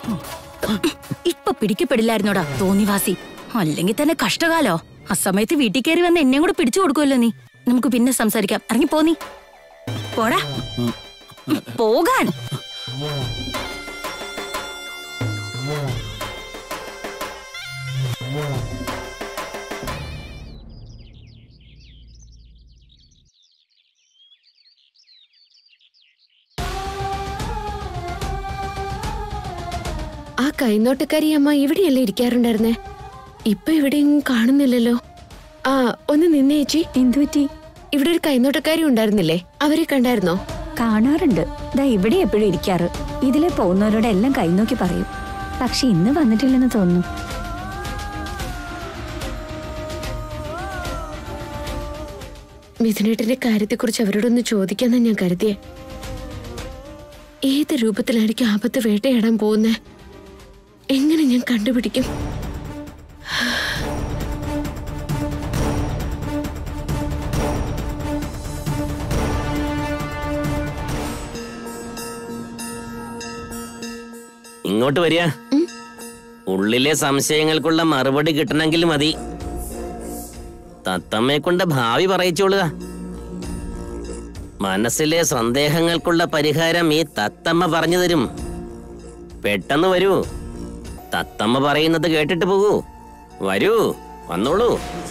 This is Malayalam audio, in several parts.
ഇപ്പൊ പിടിക്കപ്പെടില്ലായിരുന്നോടാ തോന്നിവാസി അല്ലെങ്കിൽ തന്നെ കഷ്ടകാലോ ആ സമയത്ത് വീട്ടിൽ കയറി വന്ന് എന്നെ കൂടെ പിടിച്ചു കൊടുക്കുമല്ലോ നീ നമുക്ക് പിന്നെ സംസാരിക്കാം ഇറങ്ങി പോ നീ പോടാ പോകാൻ ആ കൈനോട്ടക്കാരി അമ്മ ഇവിടെയല്ലേ ഇരിക്കാറുണ്ടായിരുന്നേ ഇപ്പൊ ഇവിടെയും കാണുന്നില്ലല്ലോ ആ ഒന്ന് നിന്നേ ചേച്ചി എന്തുപറ്റി ഇവിടെ ഒരു കൈനോട്ടക്കാരി ഉണ്ടായിരുന്നില്ലേ അവരെ കണ്ടായിരുന്നോ കാണാറുണ്ട് ദാ ഇവിടെ എപ്പോഴും ഇരിക്കാറ് ഇതിലെ പോകുന്നവരോട് എല്ലാം കൈനോക്കി പറയും പക്ഷെ ഇന്ന് വന്നിട്ടില്ലെന്ന് തോന്നുന്നു മിഥുനേട്ടന്റെ കാര്യത്തെക്കുറിച്ച് അവരോടൊന്ന് ചോദിക്കാന്നാ ഞാൻ കരുതിയേ ഏത് രൂപത്തിലായിരിക്കും ആപത്ത് വേട്ടയാടാൻ പോകുന്നേ എങ്ങനെ ഞാൻ കണ്ടുപിടിക്കും ഇങ്ങോട്ട് വരിക ഉള്ളിലെ സംശയങ്ങൾക്കുള്ള മറുപടി കിട്ടണമെങ്കിൽ മതി തത്തമ്മയെ കൊണ്ട് ഭാവി പറയിച്ചോളുക മനസ്സിലെ സന്ദേഹങ്ങൾക്കുള്ള പരിഹാരം ഈ തത്തമ്മ പറഞ്ഞു തരും പെട്ടെന്ന് വരൂ തത്തമ്മ പറയുന്നത് കേട്ടിട്ട് പോകൂ വരൂ വന്നോളൂ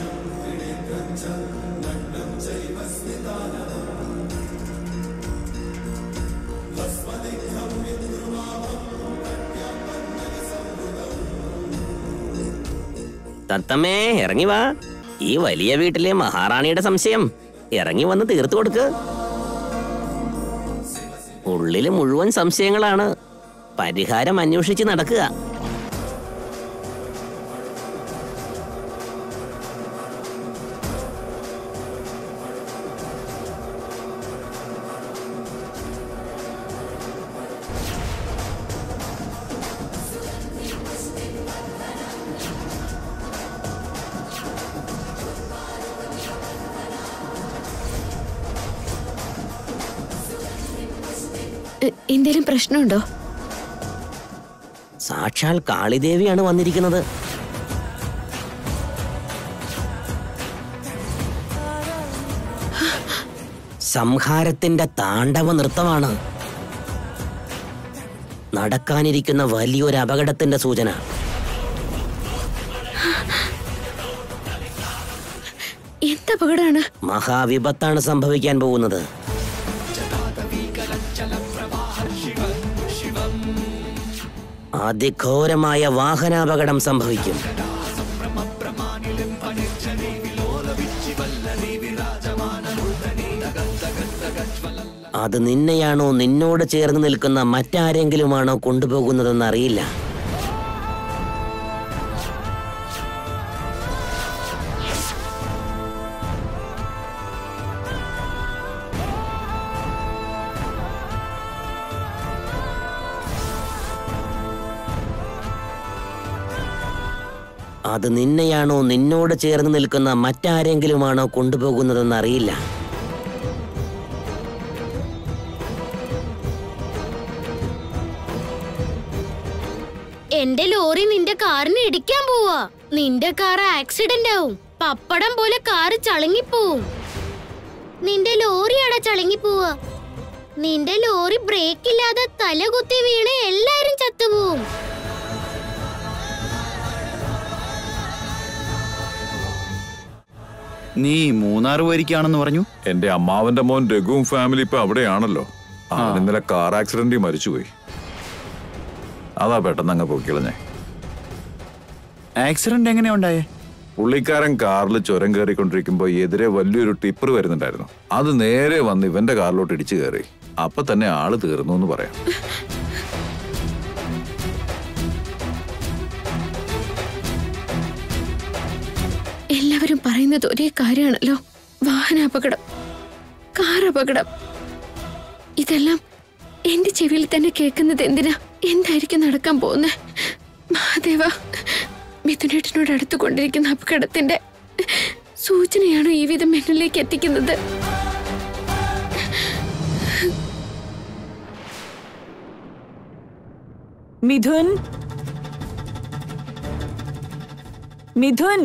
തത്തമ്മേ ഇറങ്ങി വാ ഈ വലിയ വീട്ടിലെ മഹാറാണിയുടെ സംശയം ഇറങ്ങി വന്ന് തീർത്തു കൊടുക്ക് ഉള്ളില് മുഴുവൻ സംശയങ്ങളാണ് പരിഹാരം അന്വേഷിച്ച് നടക്കുക എ- എന്തേലും പ്രശ്നമുണ്ടോ സാക്ഷാൽ കാളിദേവിയാണ് വന്നിരിക്കുന്നത് സംഹാരത്തിന്റെ താണ്ഡവ നൃത്തമാണ് നടക്കാനിരിക്കുന്ന വലിയൊരു അപകടത്തിന്റെ സൂചന എന്ത് അപകടമാണ് മഹാവിപത്താണ് സംഭവിക്കാൻ പോകുന്നത് അതിഘോരമായ വാഹനാപകടം സംഭവിക്കും അത് നിന്നെയാണോ നിന്നോട് ചേർന്ന് നിൽക്കുന്ന മറ്റാരെങ്കിലുമാണോ കൊണ്ടുപോകുന്നതെന്ന് അറിയില്ല അത് നിന്നെയാണോ നിന്നോട് ചേർന്ന് നിൽക്കുന്ന മറ്റാരെങ്കിലുമാണോ കൊണ്ടുപോകുന്നതെന്ന് അറിയില്ല എന്റെ ലോറി നിന്റെ കാറിന് ഇടിക്കാൻ പോവാ നിന്റെ കാർ ആക്സിഡന്റ് ആവും പപ്പടം പോലെ കാറ് ചളുങ്ങിപ്പോവും നിന്റെ ലോറിയാടാ ചളുങ്ങിപ്പോവാ നിന്റെ ലോറി ബ്രേക്ക് ഇല്ലാതെ തല കുത്തി വീണ് എല്ലാരും ചത്തുപോവും നീ മൂന്നാർ പോയിരിക്കാണെന്ന് പറഞ്ഞു എന്റെ അമ്മാവന്റെ മോൻ രഘുവും ഫാമിലി ഇപ്പൊ അവിടെയാണല്ലോ അവൻ ഇന്നലെ കാർ ആക്സിഡന്റിൽ മരിച്ചുപോയി അതാ പെട്ടെന്ന് അങ്ങ് പൊക്കിളഞ്ഞേ ആക്സിഡന്റ് എങ്ങനെയാ ഉണ്ടായേ പുള്ളിക്കാരൻ കാറിൽ ചുരം കയറിക്കൊണ്ടിരിക്കുമ്പോ എതിരെ വലിയൊരു ടിപ്പർ വരുന്നുണ്ടായിരുന്നു അത് നേരെ വന്ന് ഇവന്റെ കാറിലോട്ട് ഇടിച്ചു കയറി അപ്പൊ തന്നെ ആള് തീർന്നു എന്ന് പറയാം എല്ലാവരും പറയുന്നത് ഒരേ കാര്യമാണല്ലോ വാഹനാപകടം കാർ അപകടം ഇതെല്ലാം എന്റെ ചെവിയിൽ തന്നെ കേൾക്കുന്നത് എന്തിനാ എന്തായിരിക്കും നടക്കാൻ പോകുന്നത് മഹാദേവ മിഥുനേട്ടനോട് അടുത്തുകൊണ്ടിരിക്കുന്ന അപകടത്തിന്റെ സൂചനയാണോ ഈ വിധം എന്നിലേക്ക് എത്തിക്കുന്നത് മിഥുൻ മിഥുൻ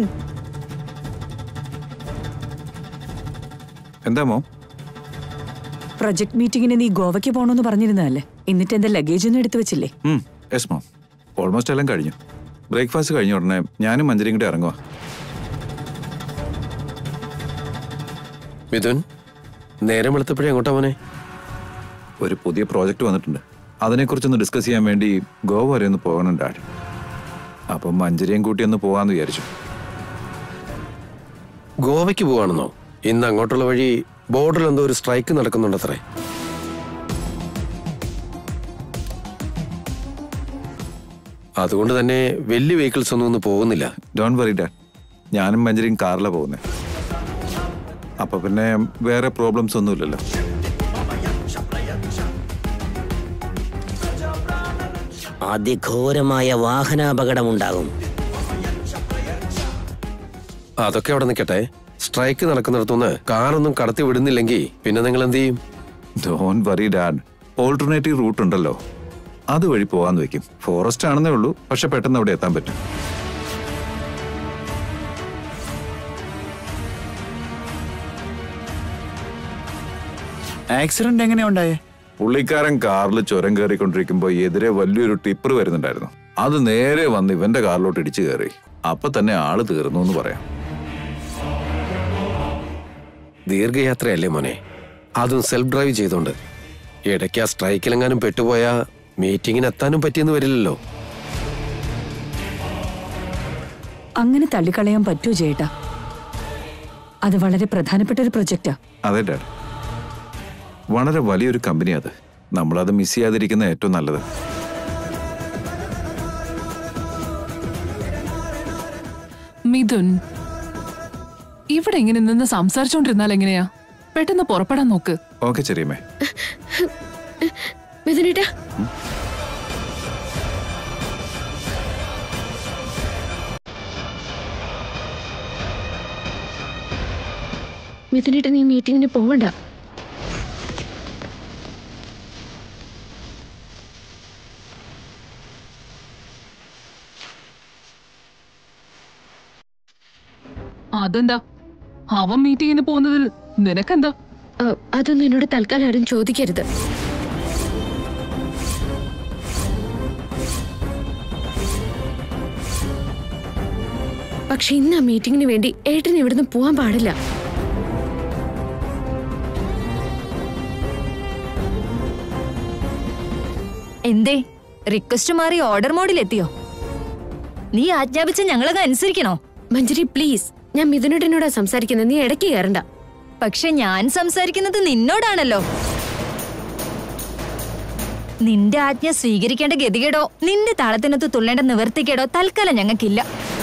എന്താ മോ പ്രൊജക്ട് മീറ്റിംഗിന് നീ ഗോവയ്ക്ക് പോകണമെന്ന് പറഞ്ഞിരുന്നതല്ലേ എന്നിട്ട് എന്റെ ലഗേജ് ഒന്നും എടുത്തു വെച്ചില്ലേ യെസ് മോ ഓൾമോസ്റ്റ് എല്ലാം കഴിഞ്ഞു ബ്രേക്ക്ഫാസ്റ്റ് കഴിഞ്ഞ ഉടനെ ഞാനും മഞ്ജരിയും കൂടി ഇറങ്ങുക മിഥുൻ നേരം വെളുത്തപ്പോഴേ എങ്ങോട്ടാ മോനെ ഒരു പുതിയ പ്രോജക്റ്റ് വന്നിട്ടുണ്ട് അതിനെക്കുറിച്ചൊന്ന് ഡിസ്കസ് ചെയ്യാൻ വേണ്ടി ഗോവ വരെ ഒന്ന് പോകണം ഡാഡ് അപ്പം മഞ്ജരിയും കൂട്ടി ഒന്ന് പോകാമെന്ന് വിചാരിച്ചു ഗോവയ്ക്ക് പോവാണെന്നോ ഇന്ന് അങ്ങോട്ടുള്ള വഴി ബോർഡറിൽ എന്തോ ഒരു സ്ട്രൈക്ക് നടക്കുന്നുണ്ടത്രേ അതുകൊണ്ട് തന്നെ വലിയ വെഹിക്കിൾസ് ഒന്നും ഒന്നും പോകുന്നില്ല ഡോൺ വറി ഡാഡ് ഞാനും മഞ്ജരിയും കാറിലാണ് പോകുന്നത് അപ്പൊ പിന്നെ വേറെ പ്രോബ്ലംസ് ഒന്നുമില്ലല്ലോ അതിഘോരമായ വാഹനാപകടമുണ്ടാകും അതൊക്കെ അവിടെ നിൽക്കട്ടെ സ്ട്രൈക്ക് നടക്കുന്നിടത്തുനിന്ന് കാറൊന്നും കടത്തി വിടുന്നില്ലെങ്കിൽ പിന്നെ നിങ്ങൾ എന്ത് ചെയ്യും don't worry dad alternative route ഉണ്ടല്ലോ അതുവഴി പോകാന്ന് വെക്കും ഫോറസ്റ്റ് ആണെന്നേ ഉള്ളൂ പക്ഷെ പെട്ടെന്ന് അവിടെ എത്താൻ പറ്റും ആക്സിഡന്റ് എങ്ങനെയാ ഉണ്ടായേ പുള്ളിക്കാരൻ കാറിൽ ചുരം കയറിക്കൊണ്ടിരിക്കുമ്പോ എതിരെ വലിയൊരു ടിപ്പർ വരുന്നുണ്ടായിരുന്നു അത് നേരെ വന്ന് ഇവന്റെ കാറിലോട്ട് ഇടിച്ചു കയറി അപ്പൊ തന്നെ ആള് തീർന്നു എന്ന് പറയാം ദീർഘയാത്രയല്ലേ മോനെ അതും സെൽഫ് ഡ്രൈവ് ചെയ്തോണ്ട് ഇടയ്ക്ക് ആ സ്ട്രൈക്കിലെങ്ങാനും പെട്ടുപോയാ മീറ്റിങ്ങിന് എത്താനും പറ്റിയെന്ന് വരില്ലല്ലോ അങ്ങനെ തള്ളിക്കളയാൻ പറ്റുമോ ചേട്ടാ അത് വളരെ പ്രധാനപ്പെട്ട ഒരു പ്രൊജക്റ്റാ അതെ ഡാഡ് വളരെ വലിയൊരു കമ്പനി അത് നമ്മളത് മിസ് ചെയ്യാതിരിക്കുന്ന ഏറ്റവും നല്ലത് മിഥുൻ ഇവിടെ ഇങ്ങനെ നിന്ന് സംസാരിച്ചോണ്ടിരുന്നാൽ എങ്ങനെയാ പെട്ടെന്ന് പുറപ്പെടാൻ നോക്ക് ഓക്കെ ചെറിയമ്മേ മിഥുനേട്ടാ മിഥുനേട്ട നീ മീറ്റിങ്ങിന് പോവണ്ട അതെന്താ അവൻ മീറ്റിങ്ങിന് പോകുന്നതിൽ നിനക്കെന്താ ആ, അതൊന്നും എന്നോട് തൽക്കാലം ആരും ചോദിക്കരുത് പക്ഷെ ഇന്ന് ആ മീറ്റിങ്ങിന് വേണ്ടി ഏട്ടൻ ഇവിടുന്ന് പോവാൻ പാടില്ല എന്തേ റിക്വസ്റ്റ് മാറി ഓർഡർ മോഡിലെത്തിയോ നീ ആജ്ഞാപിച്ച ഞങ്ങളത് അനുസരിക്കണോ മഞ്ജരി പ്ലീസ് ഞാൻ മിഥുനേട്ടനോടാ സംസാരിക്കുന്നത് നീ ഇടയ്ക്ക് കയറണ്ട പക്ഷെ ഞാൻ സംസാരിക്കുന്നത് നിന്നോടാണല്ലോ നിന്റെ ആജ്ഞ സ്വീകരിക്കേണ്ട ഗതികേടോ നിന്റെ താളത്തിനൊത്ത് തുള്ളേണ്ട നിവർത്തിക്കേടോ തൽക്കാലം ഞങ്ങൾക്കില്ല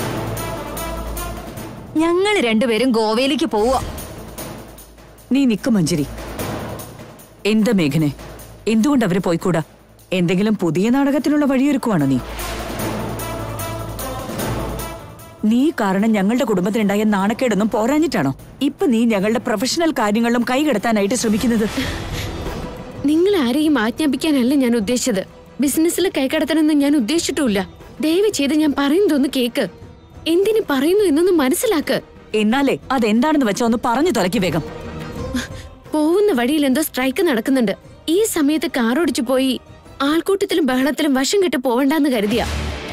ഞങ്ങൾ രണ്ടുപേരും ഗോവയിലേക്ക് പോവാ നീ നിക്ക് മഞ്ജരി എന്താ മേഘനെ എന്തുകൊണ്ട് അവര് പോയിക്കൂടാ എന്തെങ്കിലും പുതിയ നാടകത്തിനുള്ള വഴിയൊരുക്കുവാണോ നീ നീ കാരണം ഞങ്ങളുടെ കുടുംബത്തിനുണ്ടായ നാണക്കേടൊന്നും പോരാഞ്ഞിട്ടാണോ ഇപ്പൊ നീ ഞങ്ങളുടെ പ്രൊഫഷണൽ കാര്യങ്ങളിലും കൈകടത്താനായിട്ട് ശ്രമിക്കുന്നത് നിങ്ങൾ ആരെയും ആജ്ഞാപിക്കാനല്ല ഞാൻ ഉദ്ദേശിച്ചത് ബിസിനസ്സിൽ കൈകടത്തണമെന്ന് ഞാൻ ഉദ്ദേശിച്ചിട്ടുമില്ല ദയവ് ചെയ്ത് ഞാൻ പറയുന്നതൊന്ന് കേക്ക് എന്തിനു പറയുന്നു എന്നൊന്ന് മനസ്സിലാക്ക് എന്നാലേ അതെന്താണെന്ന് വെച്ചാ ഒന്ന് പറഞ്ഞു തുലക്കി വേഗം പോകുന്ന വഴിയിൽ എന്തോ സ്ട്രൈക്ക് നടക്കുന്നുണ്ട് ഈ സമയത്ത് കാർ ഓടിച്ചു പോയി ആൾക്കൂട്ടത്തിലും ബഹളത്തിലും വശം കെട്ട് പോവണ്ടെന്ന് കരുതിയ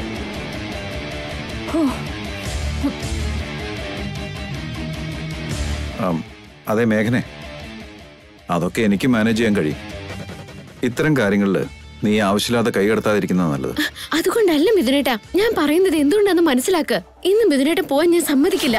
ആം, അതെ മേഘനെ അതൊക്കെ എനിക്ക് മാനേജ് ചെയ്യാൻ കഴിയും ഇത്തരം കാര്യങ്ങളിൽ നീ ആവശ്യമില്ലാതെ കൈകടത്താതിരിക്കുന്നത് നല്ലത് അതുകൊണ്ടല്ല മിഥുനേട്ടാ ഞാൻ പറയുന്നത് എന്തുകൊണ്ടാന്ന് മനസ്സിലാക്ക് ഇന്ന് മിഥുനേട്ട പോവാൻ ഞാൻ സമ്മതിക്കില്ല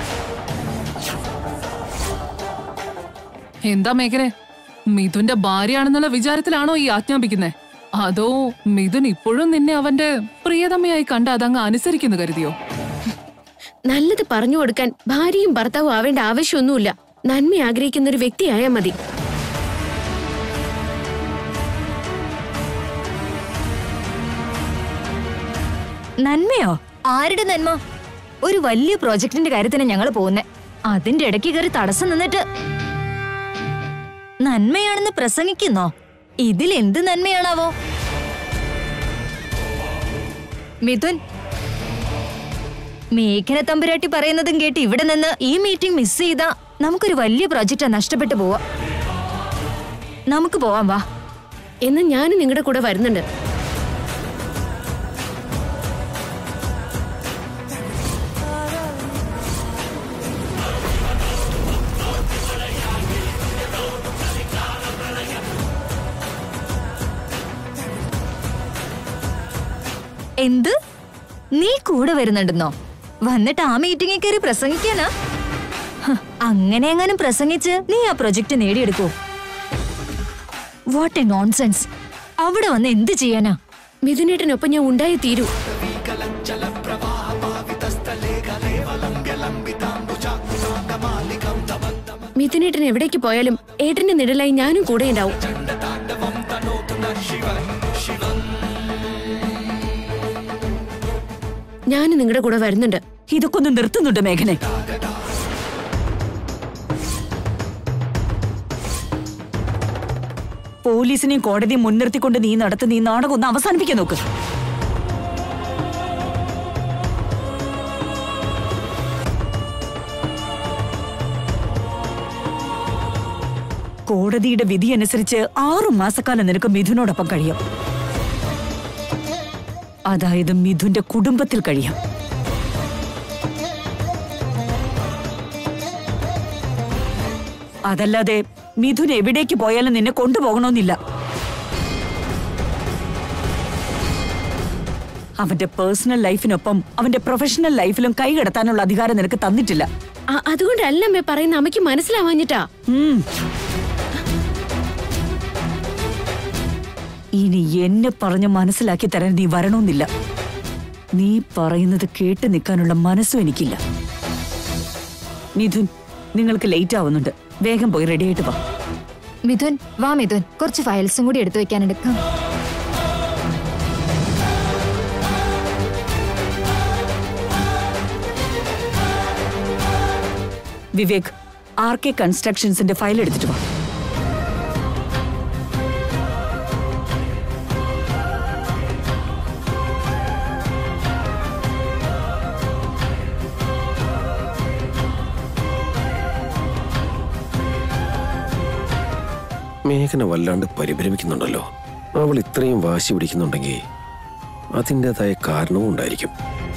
എന്താ മേഘനെ മിഥുന്റെ ഭാര്യയാണെന്നുള്ള വിചാരത്തിലാണോ ഈ ആജ്ഞാപിക്കുന്നേ അതോ മിഥുൻ ഇപ്പോഴും നിന്നെ അവന്റെ പ്രിയതമയായി കണ്ട് അതങ്ങ് അനുസരിക്കുന്നു കരുതിയോ നല്ലത് പറഞ്ഞു കൊടുക്കാൻ ഭാര്യയും ഭർത്താവും ആവേണ്ട ആവശ്യമൊന്നുമില്ല നന്മ ആഗ്രഹിക്കുന്ന ഒരു വ്യക്തിയായാൽ മതി നന്മയോ ആരുടെ നന്മ ഒരു വലിയ പ്രോജക്റ്റിന്റെ കാര്യത്തിന് ഞങ്ങൾ പോകുന്നേ അതിന്റെ ഇടയ്ക്ക് കയറി തടസ്സം നിന്നിട്ട് നന്മയാണെന്ന് പ്രസംഗിക്കുന്നോ ഇതിൽ എന്ത് നന്മയാണാവോ മിഥുൻ മേഘന തമ്പുരാട്ടി പറയുന്നതും കേട്ട് ഇവിടെ നിന്ന് ഈ മീറ്റിംഗ് മിസ് ചെയ്താ നമുക്കൊരു വലിയ പ്രോജക്റ്റാ നഷ്ടപ്പെട്ടു പോവാ നമുക്ക് പോവാം വാ എന്ന് ഞാനും നിങ്ങളുടെ കൂടെ വരുന്നുണ്ട് എന്ത് നീ കൂടെ വരുന്നുണ്ടെന്നോ വന്നിട്ട് ആ മീറ്റിംഗിൽ കയറി പ്രസംഗിക്കാനാ ഹ, അങ്ങനെ എങ്ങാനും പ്രസംഗിച്ച് നീ ആ പ്രൊജക്ട് നേടിയെടുക്കൂ വാട്ട് എ നോൺസെൻസ് അവിടെ വന്ന് എന്ത് ചെയ്യാനാ മിഥുനേട്ടനൊപ്പം ഞാൻ ഉണ്ടായി തീരൂ മിഥുനേട്ടൻ എവിടേക്ക് പോയാലും ഏട്ടന്റെ നിഴലായി ഞാനും കൂടെ ഉണ്ടാവും ഞാനും നിങ്ങളുടെ കൂടെ വരുന്നുണ്ട് ഇതൊക്കെ ഒന്ന് നിർത്തുന്നുണ്ട് മേഘനെ പോലീസിനെയും കോടതിയും മുൻനിർത്തിക്കൊണ്ട് നീ നടത്തുന്ന ഈ നാടകം ഒന്ന് അവസാനിപ്പിക്കാൻ നോക്ക് കോടതിയുടെ വിധി അനുസരിച്ച് ആറു മാസക്കാലം നിനക്ക് മിഥുനോടൊപ്പം കഴിയാം അതായത് മിഥുന്റെ കുടുംബത്തിൽ കഴിയാം അതല്ലാതെ മിഥുൻ എവിടേക്ക് പോയാലും നിന്നെ കൊണ്ടുപോകണമെന്നില്ല അവന്റെ പേഴ്സണൽ ലൈഫിനൊപ്പം അവന്റെ പ്രൊഫഷണൽ ലൈഫിലും കൈകടത്താനുള്ള അധികാരം നിനക്ക് തന്നിട്ടില്ല അ- അതുകൊണ്ടല്ല അമ്മേ പറയുന്ന അമ്മയ്ക്ക് മനസ്സിലാവാഞ്ഞിട്ടാ ഉം. ഇനി എന്നെ പറഞ്ഞ് മനസ്സിലാക്കി തരാൻ നീ വരണമെന്നില്ല നീ പറയുന്നത് കേട്ട് നിൽക്കാനുള്ള മനസ്സും എനിക്കില്ല മിഥുൻ നിങ്ങൾക്ക് ലേറ്റ് ആവുന്നുണ്ട് വേഗം പോയി റെഡി ആയിട്ട് വാ മിഥുൻ വാ മിഥുൻ കുറച്ച് ഫയൽസും കൂടി എടുത്തു വെക്കാനുണ്ട് കം. വിവേക് ആർ കെ കൺസ്ട്രക്ഷൻസിന്റെ ഫയൽ എടുത്തിട്ട് വാ മേഘന വല്ലാണ്ട് പരിഭ്രമിക്കുന്നുണ്ടല്ലോ അവൾ ഇത്രയും വാശി പിടിക്കുന്നുണ്ടെങ്കിൽ അതിൻ്റെതായ കാരണവും ഉണ്ടായിരിക്കും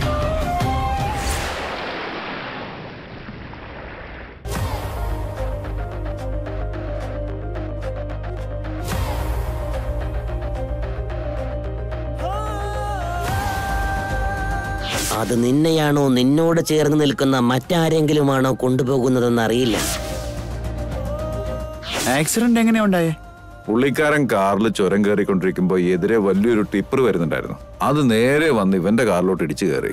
അത് നിന്നെയാണോ നിന്നോട് ചേർന്ന് നിൽക്കുന്ന മറ്റാരെങ്കിലുമാണോ കൊണ്ടുപോകുന്നതെന്ന് അറിയില്ല ആക്സിഡന്റ് എങ്ങനെയാ ഉണ്ടായേ പുള്ളിക്കാരൻ കാറിൽ ചുരം കയറിക്കൊണ്ടിരിക്കുമ്പോ എതിരെ വലിയൊരു ടിപ്പർ വരുന്നുണ്ടായിരുന്നു അത് നേരെ വന്ന് ഇവന്റെ കാറിലോട്ട് ഇടിച്ചു കയറി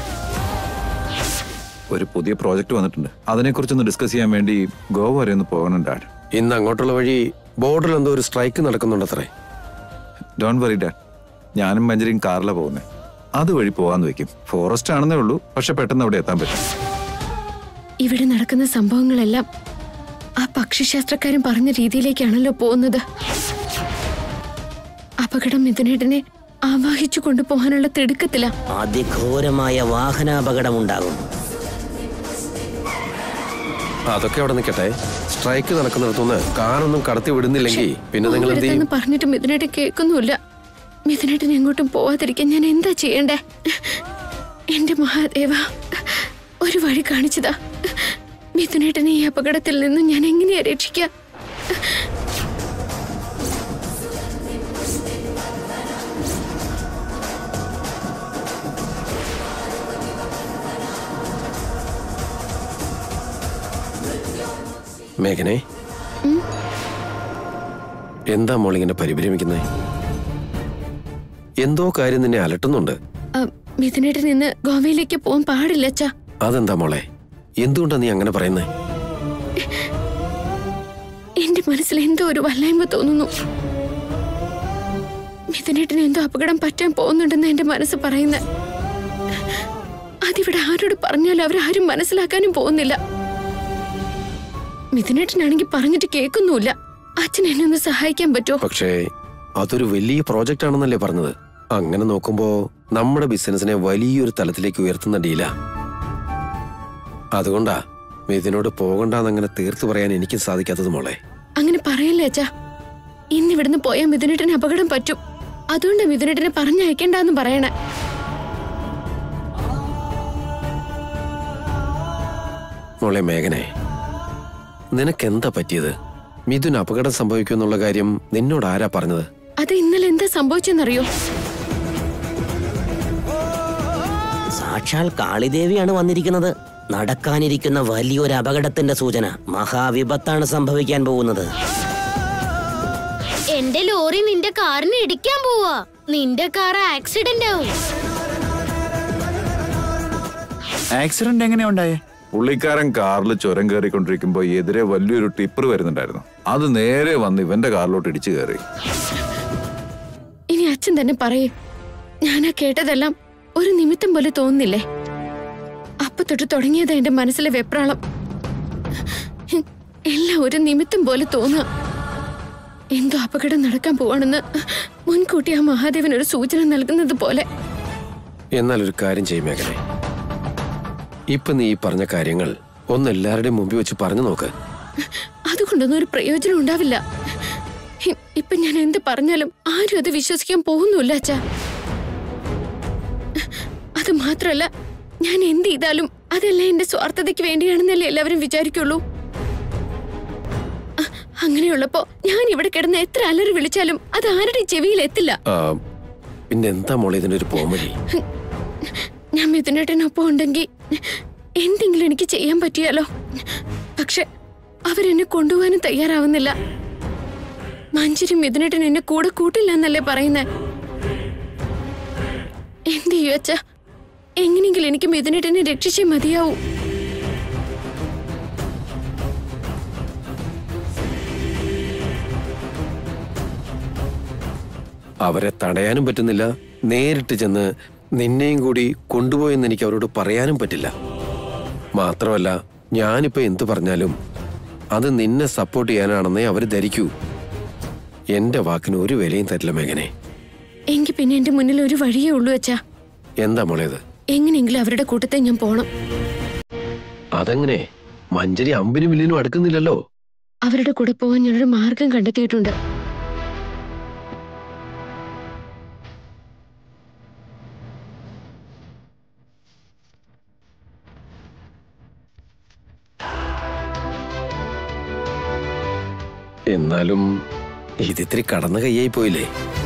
ഒരു പുതിയ പ്രോജക്റ്റ് വന്നിട്ടുണ്ട് അതിനെക്കുറിച്ചൊന്ന് ഡിസ്കസ് ചെയ്യാൻ വേണ്ടി ഗോവ വരെ ഒന്ന് പോകണം ഡാഡ് ഇന്ന് അങ്ങോട്ടുള്ള വഴി ബോർഡിൽ എന്തോ ഒരു സ്ട്രൈക്ക് നടക്കുന്നുണ്ടത്രേ ഡോൺ വറി ഡാഡ് ഞാനും മഞ്ചരിയും കാറിലാണ് പോകുന്നത് അതുവഴി പോകാന്ന് വെക്കും ഫോറസ്റ്റ് ആണെന്നേ ഉള്ളൂ പക്ഷെ പെട്ടെന്ന് അവിടെ എത്താൻ പറ്റും ഇവിടെ നടക്കുന്ന സംഭവങ്ങളെല്ലാം ആ പക്ഷിശാസ്ത്രക്കാരൻ പറഞ്ഞ രീതിയിലേക്കാണല്ലോ പോകുന്നത് അപകടം മിഥുനേട്ടനെ ആവാഹിച്ചു കൊണ്ടുപോകാനുള്ള തിടുക്കത്തില അതിഘോരമായ വാഹനാപകടമുണ്ടാകും അതൊക്കെ അവിടെ നിൽക്കട്ടെ സ്ട്രൈക്ക് നടക്കുന്നിടത്തുനിന്ന് കാറൊന്നും കടത്തി വിടുന്നില്ലെങ്കിൽ പിന്നെ നിങ്ങൾ എന്ത് ചെയ്യും പറഞ്ഞിട്ട് മിഥുനേട്ടൻ കേൾക്കുന്നുമില്ല മിഥുനേട്ടൻ എങ്ങോട്ടും പോവാതിരിക്കാൻ ഞാൻ എന്താ ചെയ്യണ്ടേ എന്റെ മഹാദേവ ഒരു വഴി കാണിച്ചതാ മിഥുനേട്ടനെ ഈ അപകടത്തിൽ നിന്ന് ഞാൻ എങ്ങനെയാ രക്ഷിക്കുക മേഘനെ എന്താ മോളിങ്ങനെ പരിഭ്രമിക്കുന്നേ എന്തോ കാര്യം നിന്നെ അലട്ടുന്നുണ്ട് ആ, മിഥുനേട്ടൻ ഇന്ന് ഗോവയിലേക്ക് പോകാൻ പാടില്ല അച്ഛാ അതെന്താ മോളെ എന്തുകൊണ്ടാ നീ അങ്ങനെ പറയുന്നേ എന്റെ മനസ്സിൽ എന്തോ ഒരു വല്ലായ്മ തോന്നുന്നു മിഥുനേട്ടന് എന്തോ അപകടം പറ്റാൻ പോകുന്നുണ്ടെന്ന് എന്റെ മനസ്സ് പറയുന്ന അതിവിടെ ആരോട് പറഞ്ഞാലും അവരാരും മനസ്സിലാക്കാനും പോകുന്നില്ല മിഥുനേട്ടനാണെങ്കിൽ പറഞ്ഞിട്ട് കേൾക്കുന്നുമില്ല അച്ഛൻ എന്നെ ഒന്ന് സഹായിക്കാൻ പറ്റുമോ പക്ഷേ അതൊരു വലിയ പ്രോജക്റ്റ് ആണെന്നല്ലേ പറഞ്ഞത് അങ്ങനെ നോക്കുമ്പോ നമ്മുടെ ബിസിനസിനെ വലിയൊരു തലത്തിലേക്ക് ഉയർത്തുന്ന ഡീലാ അതുകൊണ്ടാ മിഥുനോട് പോകണ്ടെന്നങ്ങനെ തീർത്തു പറയാൻ എനിക്ക് സാധിക്കാത്തത് മോളെ അങ്ങനെ പറയല്ലേ അച്ഛാ ഇന്ന് ഇവിടുന്ന് പോയാൽ മിഥുനേട്ടന് അപകടം പറ്റും അതുകൊണ്ട് മിഥുനേട്ടനെ പറഞ്ഞയക്കണ്ടെന്ന് പറയണേ മോളെ മേഘനെ നിനക്കെന്താ പറ്റിയത് മിഥുൻ അപകടം സംഭവിക്കുമെന്നുള്ള കാര്യം നിന്നോട് ആരാ പറഞ്ഞത് അത് ഇന്നലെ എന്താ സംഭവിച്ചെന്നറിയോ സാക്ഷാൽ കാളിദേവിയാണ് വന്നിരിക്കുന്നത് നടക്കാനിരിക്കുന്ന വലിയൊരു അപകടത്തിന്റെ സൂചന മഹാവിപത്താണ് സംഭവിക്കാൻ പോകുന്നത് എന്റെ ലോറി നിന്റെ കാറിന് ഇടിക്കാൻ പോവാ നിന്റെ കാർ ആക്സിഡന്റ് ആവും ആക്സിഡന്റ് എങ്ങനെയാ ഉണ്ടായേ പുള്ളിക്കാരൻ കാറിൽ ചുരം കയറിക്കൊണ്ടിരിക്കുമ്പോ എതിരെ വലിയൊരു ടിപ്പർ വരുന്നുണ്ടായിരുന്നു അത് നേരെ വന്ന് ഇവന്റെ കാറിലോട്ട് ഇടിച്ചു കയറി ഇനി അച്ഛൻ തന്നെ പറയേ ഞാനാ കേട്ടതെല്ലാം ഒരു നിമിത്തം പോലെ തോന്നുന്നില്ലേ അപ്പൊ തൊട്ട് തുടങ്ങിയതാ എന്റെ മനസ്സിലെ വെപ്രാളം ഹും, എല്ലാം ഒരു നിമിത്തം പോലെ തോന്നുക എന്തോ അപകടം നടക്കാൻ പോവാണെന്ന് മുൻകൂട്ടി ആ മഹാദേവൻ ഒരു സൂചന നൽകുന്നത് പോലെ എന്നാൽ ഒരു കാര്യം ചെയ്യും മേഘനെ ഇപ്പൊ നീ ഈ പറഞ്ഞ കാര്യങ്ങൾ ഒന്ന് എല്ലാവരുടെയും മുമ്പിൽ വെച്ച് പറഞ്ഞു നോക്ക് അതുകൊണ്ടൊന്നും ഒരു പ്രയോജനം ഉണ്ടാവില്ല ഹി- ഇപ്പൊ ഞാൻ എന്ത് പറഞ്ഞാലും ആരും അത് വിശ്വസിക്കാൻ പോകുന്നില്ല അച്ഛാ അത് മാത്രമല്ല ഞാൻ എന്ത് ചെയ്താലും അതെല്ലാം എന്റെ സ്വാർത്ഥതയ്ക്ക് വേണ്ടിയാണെന്നല്ലേ എല്ലാവരും വിചാരിക്കുള്ളൂ അ- അങ്ങനെയുള്ളപ്പോ ഞാൻ ഇവിടെ കിടന്ന് എത്ര അലറി വിളിച്ചാലും അത് ആരുടെ ചെവിയിൽ എത്തില്ല ആ, പിന്നെ എന്താ മോളെ ഇതിന്റെ ഒരു പോംവഴി ഞാൻ മിഥുനേട്ടനൊപ്പം ഉണ്ടെങ്കിൽ എന്തെങ്കിലും എനിക്ക് ചെയ്യാൻ പറ്റിയാലോ പക്ഷെ അവരെന്നെ കൊണ്ടുപോകാനും തയ്യാറാവുന്നില്ല മഞ്ചരി മിഥുനേട്ടൻ എന്നെ കൂടെ കൂട്ടില്ല എന്നല്ലേ പറയുന്നേ എന്ത് ചെയ്യൂ അച്ഛ എങ്ങനെയെങ്കിലും എനിക്ക് മിഥുനേട്ടനെ രക്ഷിച്ചേ മതിയാവൂ അവരെ തടയാനും പറ്റുന്നില്ല നേരിട്ട് ചെന്ന് നിന്നെയും കൂടി കൊണ്ടുപോയെന്ന് എനിക്ക് അവരോട് പറയാനും പറ്റില്ല മാത്രമല്ല ഞാനിപ്പോ എന്തു പറഞ്ഞാലും അത് നിന്നെ സപ്പോർട്ട് ചെയ്യാനാണെന്നേ അവർ ധരിക്കൂ എന്റെ വാക്കിന് ഒരു വിലയും തരില്ല മേഘനെ എങ്കിൽ പിന്നെ എന്റെ മുന്നിൽ ഒരു വഴിയേ ഉള്ളൂ അച്ഛാ എന്താ മോളേത് എങ്ങനെയെങ്കിലും അവരുടെ കൂട്ടത്തെ ഞാൻ പോണം അതെങ്ങനെ മഞ്ചരി അമ്പിനും വില്ലിനും അടുക്കുന്നില്ലല്ലോ അവരുടെ കൂടെ പോകാൻ ഞാനൊരു മാർഗം കണ്ടെത്തിയിട്ടുണ്ട് എന്നാലും ഇതിത്തിരി കടന്ന കൈയായി പോയില്ലേ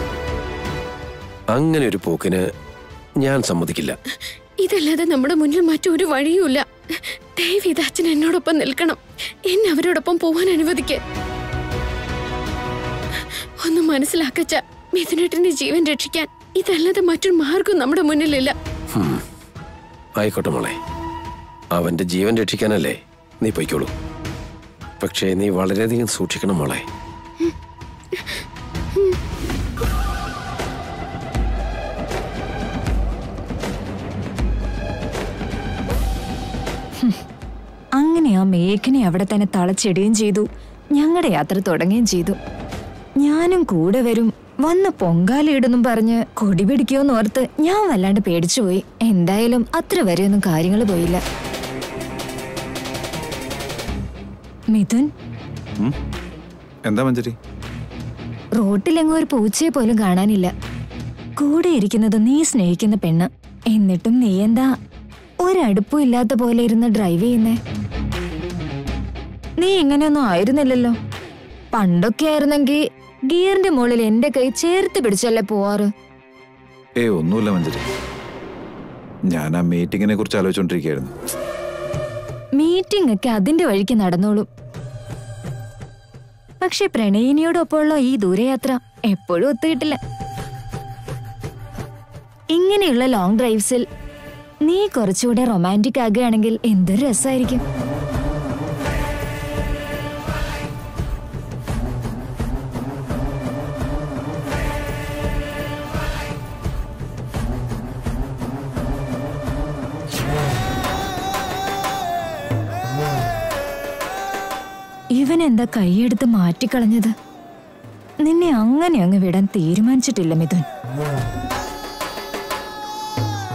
അങ്ങനെ ഒരു പോക്കിന് ഞാൻ സമ്മതിക്കില്ല ഇതല്ലാതെ നമ്മുടെ മുന്നിൽ മറ്റൊരു വഴിയുമില്ല ദയവീത് അച്ഛൻ എന്നോടൊപ്പം നിൽക്കണം എന്നെ അവരോടൊപ്പം പോവാൻ അനുവദിക്ക് ഒന്ന് മനസ്സിലാക്കച്ച മിഥുനേട്ടന്റെ ജീവൻ രക്ഷിക്കാൻ ഇതല്ലാതെ മറ്റൊരു മാർഗം നമ്മുടെ മുന്നിലില്ല ഹും. ആയിക്കോട്ടെ മോളെ അവന്റെ ജീവൻ രക്ഷിക്കാനല്ലേ നീ പൊയ്ക്കോളൂ പക്ഷേ നീ വളരെയധികം സൂക്ഷിക്കണം മോളെ അങ്ങനെ ആ മേഘനെ അവിടെ തന്നെ തളച്ചിടുകയും ചെയ്തു ഞങ്ങളുടെ യാത്ര തുടങ്ങുകയും ചെയ്തു ഞാനും കൂടെ വരും വന്ന് പൊങ്കാലയിടുന്നും പറഞ്ഞ് കൊടി പിടിക്കുമെന്ന് ഓർത്ത് ഞാൻ വല്ലാണ്ട് പേടിച്ചുപോയി എന്തായാലും അത്ര വരെയൊന്നും കാര്യങ്ങൾ പോയില്ല മിഥുൻ എന്താ മഞ്ചരി റോട്ടിലെങ്ങും ഒരു പൂച്ചയെ പോലും കാണാനില്ല കൂടെ ഇരിക്കുന്നത് നീ സ്നേഹിക്കുന്ന പെണ്ണ് എന്നിട്ടും നീ എന്താ ഒരടുപ്പും ഇല്ലാത്ത പോലെ ഇരുന്ന് ഡ്രൈവ് ചെയ്യുന്നേ നീ ഇങ്ങനെയൊന്നും ആയിരുന്നില്ലല്ലോ പണ്ടൊക്കെ ആയിരുന്നെങ്കിൽ ഗിയറിന്റെ മുകളിൽ എന്റെ കൈ ചേർത്ത് പിടിച്ചല്ലേ പോവാറ് ഏ ഒന്നുമില്ല മഞ്ചരി ഞാൻ ആ മീറ്റിങ്ങിനെ കുറിച്ച് ആലോചിച്ചോണ്ടിരിക്കുകയായിരുന്നു മീറ്റിംഗ് ഒക്കെ അതിന്റെ വഴിക്ക് നടന്നോളും പക്ഷെ പ്രണയിനിയോടൊപ്പമുള്ള ഈ ദൂരയാത്ര എപ്പോഴും ഒത്തുകിട്ടില്ല ഇങ്ങനെയുള്ള ലോങ് ഡ്രൈവ്സിൽ നീ കുറച്ചുകൂടെ റൊമാൻറ്റിക് ആകുകയാണെങ്കിൽ എന്തൊരു രസമായിരിക്കും ഇവൻ എന്താ കൈയെടുത്ത് മാറ്റിക്കളഞ്ഞത് നിന്നെ അങ്ങനെ അങ്ങ് വിടാൻ തീരുമാനിച്ചിട്ടില്ല മിഥുൻ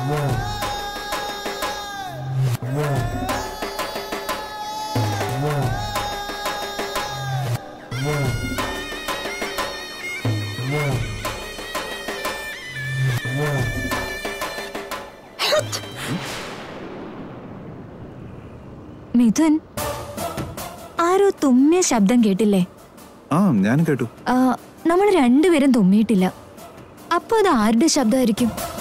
മിഥുൻ ആരോ തുമ്മിയ ശബ്ദം കേട്ടില്ലേ ആ ഞാനും കേട്ടു നമ്മൾ രണ്ടുപേരും തുമ്മിയിട്ടില്ല അപ്പൊ അത് ആരുടെ ശബ്ദമായിരിക്കും